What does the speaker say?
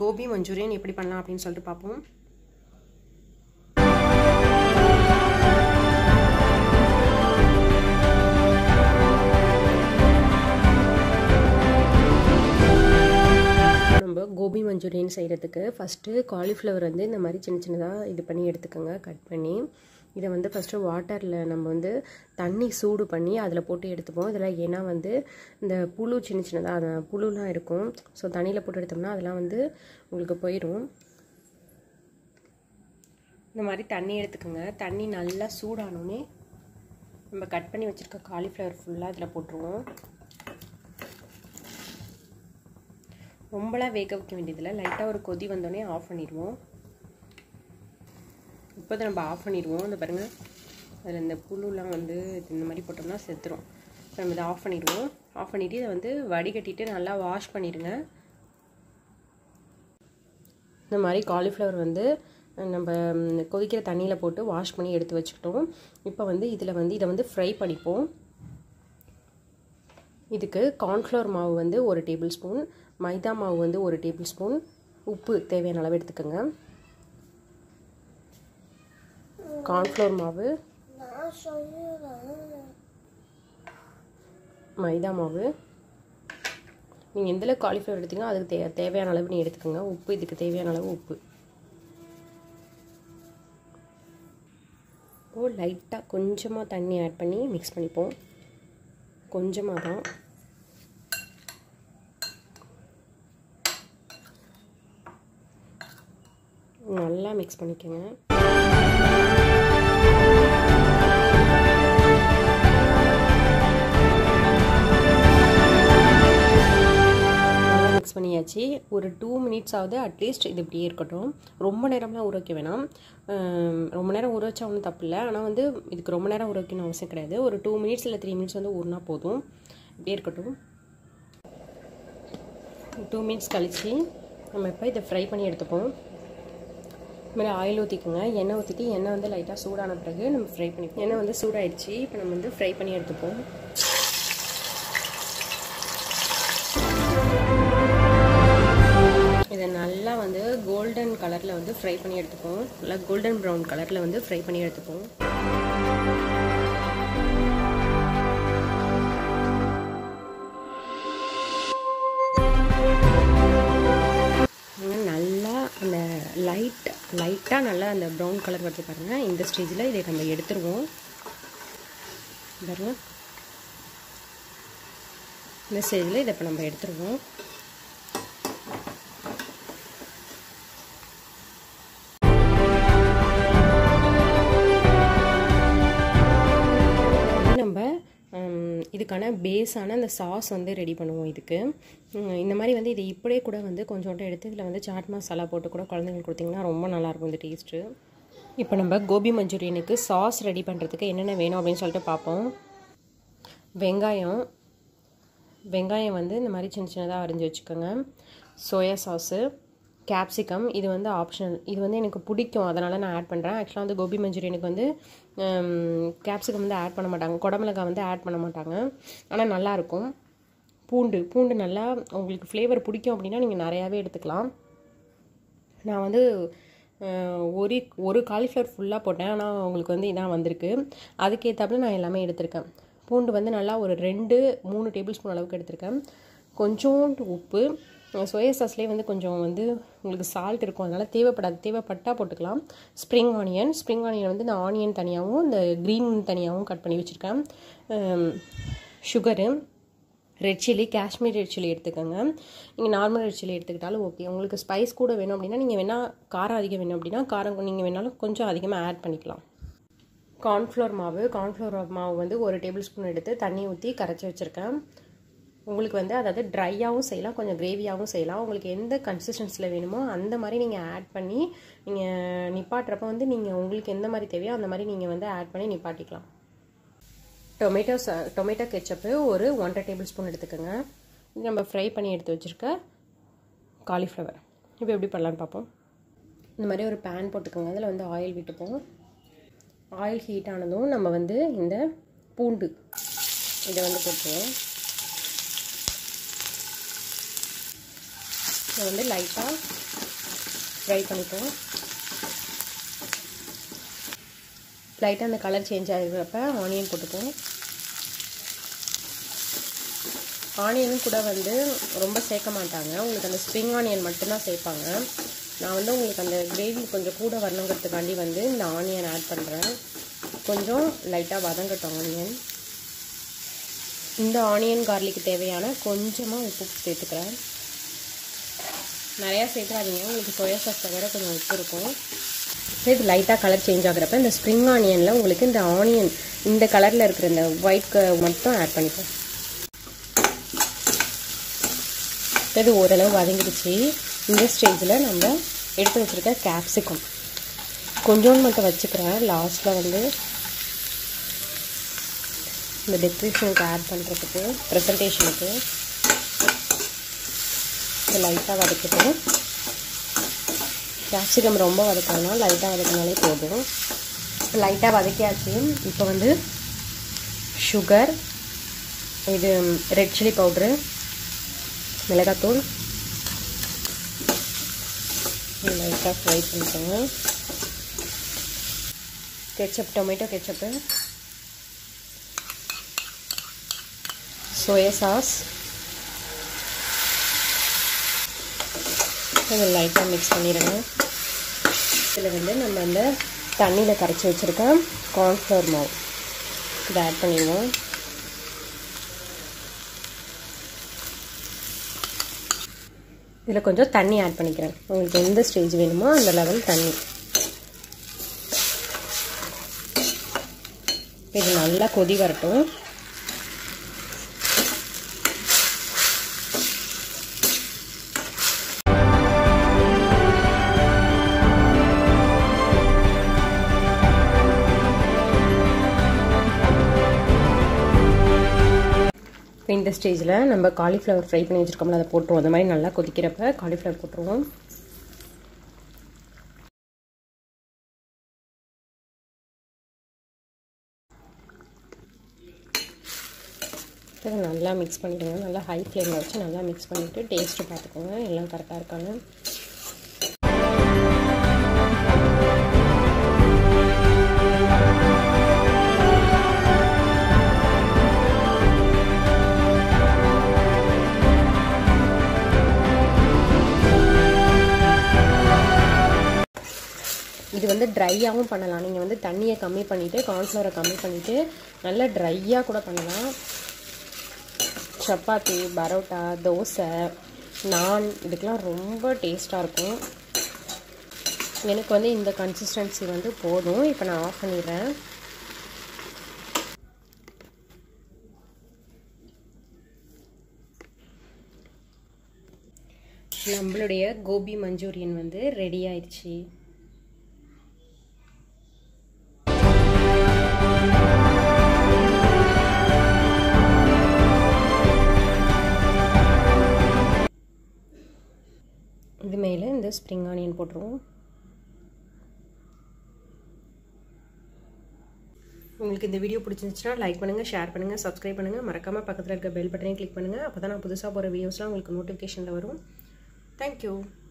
Gopi Manchurian எப்படி பண்ணலாம் அப்படின்னு சொல்லிட்டு பார்ப்போம் நம்ம கோபி மஞ்சூரியன் செய்கிறதுக்கு ஃபஸ்ட்டு காலிஃப்ளவர் வந்து இந்த மாதிரி சின்ன சின்னதாக இது பண்ணி எடுத்துக்கோங்க கட் பண்ணி இதை வந்து ஃபஸ்ட்டு வாட்டரில் நம்ம வந்து தண்ணி சூடு பண்ணி அதில் போட்டு எடுத்துப்போம் இதில் ஏன்னா வந்து இந்த புழு சின்ன சின்னதாக அந்த புழுலாம் இருக்கும் ஸோ தண்ணியில் போட்டு எடுத்தோம்னா அதெல்லாம் வந்து உங்களுக்கு போயிடும் இந்த மாதிரி தண்ணி எடுத்துக்கோங்க தண்ணி நல்லா சூடானோடனே நம்ம கட் பண்ணி வச்சுருக்க காலிஃப்ளவர் ஃபுல்லாக இதில் போட்டுருவோம் ரொம்பலாம் வேக வைக்க வேண்டியதில்லை லைட்டாக ஒரு கொதி வந்தோடனே ஆஃப் பண்ணிடுவோம் இப்போ தான் நம்ம ஆஃப் பண்ணிடுவோம் இந்த பாருங்கள் அதில் இந்த புழுலாம் வந்து இந்த மாதிரி போட்டோம்னா செத்துரும் இப்போ நம்ம இதை ஆஃப் பண்ணிடுவோம் ஆஃப் பண்ணிவிட்டு இதை வந்து வடிகட்டிட்டு நல்லா வாஷ் பண்ணிடுங்க இந்த மாதிரி காலிஃப்ளவர் வந்து நம்ம கொதிக்கிற தண்ணியில் போட்டு வாஷ் பண்ணி எடுத்து வச்சுக்கிட்டோம் இப்போ வந்து இதில் வந்து இதை வந்து ஃப்ரை பண்ணிப்போம் இதுக்கு கார்ன்ஃப்ளவர் மாவு வந்து ஒரு டேபிள் ஸ்பூன் மைதா மாவு வந்து ஒரு டேபிள் ஸ்பூன் உப்பு தேவையான அளவு எடுத்துக்கோங்க கார்ன்ஃப்ளவர் மாவு மைதா மாவு நீங்கள் எந்தில் காலிஃப்ளவர் எடுத்தீங்களோ அதுக்கு தே தேவையான அளவு நீங்கள் எடுத்துக்கோங்க உப்பு இதுக்கு தேவையான அளவு உப்பு ஓ லைட்டாக கொஞ்சமாக தண்ணி ஆட் பண்ணி மிக்ஸ் பண்ணிப்போம் கொஞ்சமாக தான் நல்லா மிக்ஸ் பண்ணிக்கோங்க மிக்ஸ் பண்ணியாச்சு ஒரு டூ மினிட்ஸ் ஆகுது அட்லீஸ்ட் இது இப்படியே இருக்கட்டும் ரொம்ப நேரம்லாம் ஊற வைக்க வேணாம் ரொம்ப நேரம் ஊற வச்சா ஒன்றும் தப்பு இல்லை ஆனால் வந்து இதுக்கு ரொம்ப நேரம் ஊற வைக்கணும் அவசியம் கிடையாது ஒரு டூ மினிட்ஸ் இல்லை த்ரீ மினிட்ஸ் வந்து ஊறினா போதும் இப்படியே இருக்கட்டும் டூ மினிட்ஸ் கழித்து நம்ம இப்போ இதை ஃப்ரை பண்ணி எடுத்துப்போம் இதுமாதிரி ஆயில் ஊற்றிக்கோங்க எண்ணெய் ஊற்றிட்டு எண்ணெய் வந்து லைட்டாக சூடான பிறகு நம்ம ஃப்ரை பண்ணிப்போம் எண்ணெய் வந்து சூடாயிடுச்சு இப்போ நம்ம வந்து ஃப்ரை பண்ணி எடுத்துப்போம் இதை நல்லா வந்து கோல்டன் கலரில் வந்து ஃப்ரை பண்ணி எடுத்துப்போம் நல்லா கோல்டன் ப்ரௌன் கலரில் வந்து ஃப்ரை பண்ணி எடுத்துப்போம் நல்லா அந்த லைட் லைட்டாக நல்லா அந்த ப்ரௌன் கலர் வருது பாருங்கள் இந்த ஸ்டேஜில் இதை நம்ம எடுத்துருவோம் பாருங்க இந்த ஸ்டேஜில் இதை இப்போ நம்ம எடுத்துருவோம் நம்ம இதுக்கான பேஸான அந்த சாஸ் வந்து ரெடி பண்ணுவோம் இதுக்கு இந்த மாதிரி வந்து இது இப்படியே கூட வந்து கொஞ்சோண்டு எடுத்து இதில் வந்து சாட் மசாலா போட்டு கூட குழந்தைங்களுக்கு கொடுத்திங்கன்னா ரொம்ப நல்லாயிருக்கும் இந்த டேஸ்ட்டு இப்போ நம்ம கோபி மஞ்சூரியனுக்கு சாஸ் ரெடி பண்ணுறதுக்கு என்னென்ன வேணும் அப்படின்னு சொல்லிட்டு பார்ப்போம் வெங்காயம் வெங்காயம் வந்து இந்த மாதிரி சின்ன சின்னதாக அரிஞ்சு வச்சுக்கோங்க சோயா சாஸு கேப்சிகம் இது வந்து ஆப்ஷனல் இது வந்து எனக்கு பிடிக்கும் அதனால் நான் ஆட் பண்ணுறேன் ஆக்சுவலாக வந்து கோபி மஞ்சூரியனுக்கு வந்து கேப்சிகம் வந்து ஆட் பண்ண மாட்டாங்க குடமிளகாய் வந்து ஆட் பண்ண மாட்டாங்க ஆனால் நல்லாயிருக்கும் பூண்டு பூண்டு நல்லா உங்களுக்கு ஃப்ளேவர் பிடிக்கும் அப்படின்னா நீங்கள் நிறையாவே எடுத்துக்கலாம் நான் வந்து ஒரு ஒரு காலிஃப்ளவர் ஃபுல்லாக போட்டேன் ஆனால் உங்களுக்கு வந்து இதான் வந்திருக்கு அதுக்கேற்றாப்புல நான் எல்லாமே எடுத்திருக்கேன் பூண்டு வந்து நல்லா ஒரு ரெண்டு மூணு டேபிள் ஸ்பூன் அளவுக்கு எடுத்திருக்கேன் கொஞ்சோண்டு உப்பு சோயா சாஸ்லேயே வந்து கொஞ்சம் வந்து உங்களுக்கு சால்ட் இருக்கும் அதனால் தேவைப்படாது தேவைப்பட்டால் போட்டுக்கலாம் ஸ்ப்ரிங் ஆனியன் ஸ்ப்ரிங் ஆனியன் வந்து இந்த ஆனியன் தனியாகவும் இந்த க்ரீன் தனியாகவும் கட் பண்ணி வச்சுருக்கேன் sugar red chilli Kashmir red chilli எடுத்துக்கோங்க நீங்கள் நார்மல் ரெட் சில்லி எடுத்துக்கிட்டாலும் ஓகே உங்களுக்கு ஸ்பைஸ் கூட வேணும் அப்படின்னா நீங்கள் வேணால் காரம் அதிகம் வேணும் அப்படின்னா காரம் நீங்கள் வேணாலும் கொஞ்சம் அதிகமாக ஆட் பண்ணிக்கலாம் கார்ன்ஃப்ளவர் மாவு கார்ன்ஃப்ளவர் மாவு வந்து ஒரு டேபிள் ஸ்பூன் எடுத்து தண்ணி ஊற்றி கரைச்சி வச்சுருக்கேன் உங்களுக்கு வந்து அதாவது ட்ரையாகவும் செய்யலாம் கொஞ்சம் கிரேவியாகவும் செய்யலாம் உங்களுக்கு எந்த கன்சிஸ்டன்சியில் வேணுமோ அந்த மாதிரி நீங்கள் ஆட் பண்ணி நீங்கள் நிப்பாட்டுறப்ப வந்து நீங்கள் உங்களுக்கு எந்த மாதிரி தேவையோ அந்த மாதிரி நீங்கள் வந்து ஆட் பண்ணி நிப்பாட்டிக்கலாம் டொமேட்டோ ச டொமேட்டோ கெச்சப்பு ஒரு ஒன்றரை டேபிள் ஸ்பூன் எடுத்துக்கோங்க இது நம்ம ஃப்ரை பண்ணி எடுத்து வச்சுருக்க காலிஃப்ளவர் இப்போ எப்படி பண்ணலான்னு பார்ப்போம் இந்த மாதிரி ஒரு பேன் போட்டுக்கோங்க அதில் வந்து ஆயில் விட்டுப்போம் ஆயில் ஹீட் ஆனதும் நம்ம வந்து இந்த பூண்டு இதை வந்து போட்டுருவோம் இதை வந்து லைட்டாக ஃப்ரை பண்ணிப்போம் லைட்டாக அந்த கலர் சேஞ்ச் ஆகிறப்ப ஆனியன் போட்டுப்போம் ஆனியனும் கூட வந்து ரொம்ப சேர்க்க மாட்டாங்க உங்களுக்கு அந்த ஸ்ப்ரிங் ஆனியன் மட்டும்தான் சேர்ப்பாங்க நான் வந்து உங்களுக்கு அந்த கிரேவி கொஞ்சம் கூட வரணுங்கிறதுக்காண்டி வந்து இந்த ஆனியன் ஆட் பண்ணுறேன் கொஞ்சம் லைட்டாக வதங்கட்டும் ஆனியன் இந்த ஆனியன் கார்லிக்கு தேவையான கொஞ்சமாக உப்பு சேர்த்துக்கிறேன் நிறையா சேர்த்துறாதீங்க உங்களுக்கு சோயா சாஸ் தவிர கொஞ்சம் உப்பு இருக்கும் இது லைட்டாக கலர் சேஞ்ச் ஆகுறப்ப இந்த ஸ்ப்ரிங் ஆனியனில் உங்களுக்கு இந்த ஆனியன் இந்த கலரில் இருக்கிற இந்த ஒயிட் மட்டும் ஆட் பண்ணிப்போம் இது ஓரளவு வதங்கிடுச்சு இந்த ஸ்டேஜில் நம்ம எடுத்து வச்சுருக்க கேப்சிகம் கொஞ்சோண்டு மட்டும் வச்சுக்கிறேன் லாஸ்ட்டில் வந்து இந்த டெக்கரேஷனுக்கு ஆட் பண்ணுறதுக்கு ப்ரெசன்டேஷனுக்கு லைட்டாக வதக்கிட்டோம் கேப்சிகம் ரொம்ப வதக்கணும் லைட்டாக வதக்கினாலே போதும் லைட்டாக வதக்கியாச்சு இப்போ வந்து சுகர் இது ரெட் சில்லி பவுட்ரு மிளகாத்தூள் லைட்டாக ஃப்ரை பண்ணிக்கோங்க ketchup tomato ketchup soya sauce இதை லைட்டாக மிக்ஸ் பண்ணிடுங்க இதில் வந்து நம்ம அந்த தண்ணியில் கரைச்சி வச்சுருக்க கார்ன்ஃப்ளவர் மாவு இதை ஆட் பண்ணிடுவோம் இதில் கொஞ்சம் தண்ணி ஆட் பண்ணிக்கிறேன் உங்களுக்கு எந்த ஸ்டேஜ் வேணுமோ அந்த லெவல் தண்ணி இது நல்லா கொதி வரட்டும் இந்த ஸ்டேஜில் நம்ம காலிஃப்ளவர் ஃப்ரை பண்ணி வச்சுருக்கோம்ல அதை போட்டுருவோம் அந்த மாதிரி நல்லா கொதிக்கிறப்ப காலிஃப்ளவர் போட்டுருவோம் இதை நல்லா மிக்ஸ் பண்ணிவிடுங்க நல்லா ஹை ஃப்ளேமில் வச்சு நல்லா மிக்ஸ் பண்ணிவிட்டு டேஸ்ட்டு பார்த்துக்கோங்க எல்லாம் கரெக்டாக இருக்கான்னு இது வந்து ட்ரையாகவும் பண்ணலாம் நீங்கள் வந்து தண்ணியை கம்மி பண்ணிவிட்டு கார்ன்ஃப்ளவரை கம்மி பண்ணிவிட்டு நல்லா ட்ரையாக கூட பண்ணலாம் சப்பாத்தி பரோட்டா தோசை நான் இதுக்கெலாம் ரொம்ப டேஸ்ட்டாக இருக்கும் எனக்கு வந்து இந்த கன்சிஸ்டன்சி வந்து போதும் இப்போ நான் ஆஃப் பண்ணிடுறேன் நம்மளுடைய கோபி மஞ்சூரியன் வந்து ரெடி ஆயிடுச்சு இது மேலே இந்த ஸ்ப்ரிங் ஆனியன் போட்டுருவோம் உங்களுக்கு இந்த வீடியோ பிடிச்சிருந்துச்சுன்னா லைக் பண்ணுங்கள் ஷேர் பண்ணுங்கள் சப்ஸ்கிரைப் பண்ணுங்கள் மறக்காமல் பக்கத்தில் இருக்க பெல் பட்டனையும் கிளிக் பண்ணுங்கள் அப்போ தான் நான் புதுசாக போகிற வீடியோஸ்லாம் உங்களுக்கு நோட்டிஃபிகேஷனில் வரும் தேங்க்யூ